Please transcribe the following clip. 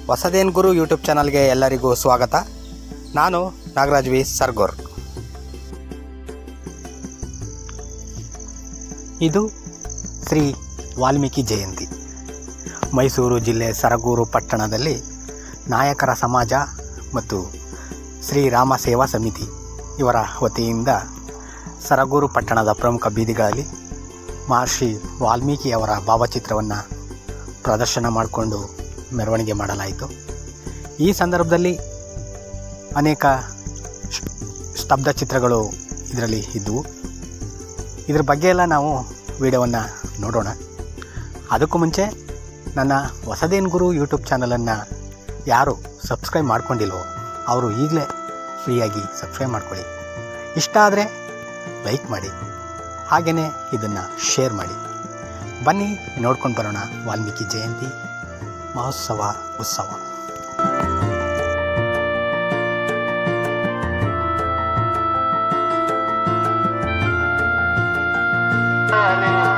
ಹೊಸದೇನ್ ಗುರು YouTube ಚಾನಲ್ಗೆ ಎಲ್ಲರಿಗೂ ಸ್ವಾಗತ ನಾನು ನಾಗರಾಜ್ ವಿ ಸರ್ಗೋರ್ ಇದು ಶ್ರೀ ವಾಲ್ಮೀಕಿ ಜಯಂತಿ ಮೈಸೂರು ಜಿಲ್ಲೆ ಸರಗೂರು ಪಟ್ಟಣದಲ್ಲಿ ನಾಯಕರ ಸಮಾಜ ಮತ್ತು ಶ್ರೀರಾಮ ಸೇವಾ ಸಮಿತಿ ಇವರ ವತಿಯಿಂದ ಸರಗೂರು ಪಟ್ಟಣದ ಪ್ರಮುಖ ಬೀದಿಗಳಲ್ಲಿ ಮಹರ್ಷಿ ವಾಲ್ಮೀಕಿಯವರ ಭಾವಚಿತ್ರವನ್ನು ಪ್ರದರ್ಶನ ಮಾಡಿಕೊಂಡು ಮೆರವಣಿಗೆ ಮಾಡಲಾಯಿತು ಈ ಸಂದರ್ಭದಲ್ಲಿ ಅನೇಕ ಶ್- ಸ್ತಬ್ಧ ಚಿತ್ರಗಳು ಇದರಲ್ಲಿ ಇದ್ದವು ಇದ್ರ ಬಗ್ಗೆ ಎಲ್ಲ ನಾವು ವಿಡಿಯೋವನ್ನು ನೋಡೋಣ ಅದಕ್ಕೂ ಮುಂಚೆ ನನ್ನ ಹೊಸದೇನ್ ಗುರು ಯೂಟ್ಯೂಬ್ ಚಾನಲನ್ನು ಯಾರು ಸಬ್ಸ್ಕ್ರೈಬ್ ಮಾಡ್ಕೊಂಡಿಲ್ವೋ ಅವರು ಈಗಲೇ ಫ್ರೀಯಾಗಿ ಸಬ್ಸ್ಕ್ರೈಬ್ ಮಾಡ್ಕೊಳ್ಳಿ ಇಷ್ಟ ಆದರೆ ಲೈಕ್ ಮಾಡಿ ಹಾಗೆಯೇ ಇದನ್ನು ಶೇರ್ ಮಾಡಿ ಬನ್ನಿ ನೋಡ್ಕೊಂಡು ಬರೋಣ ವಾಲ್ಮೀಕಿ ಜಯಂತಿ ಮಹೋತ್ಸವ ಉತ್ಸವ Hallelujah.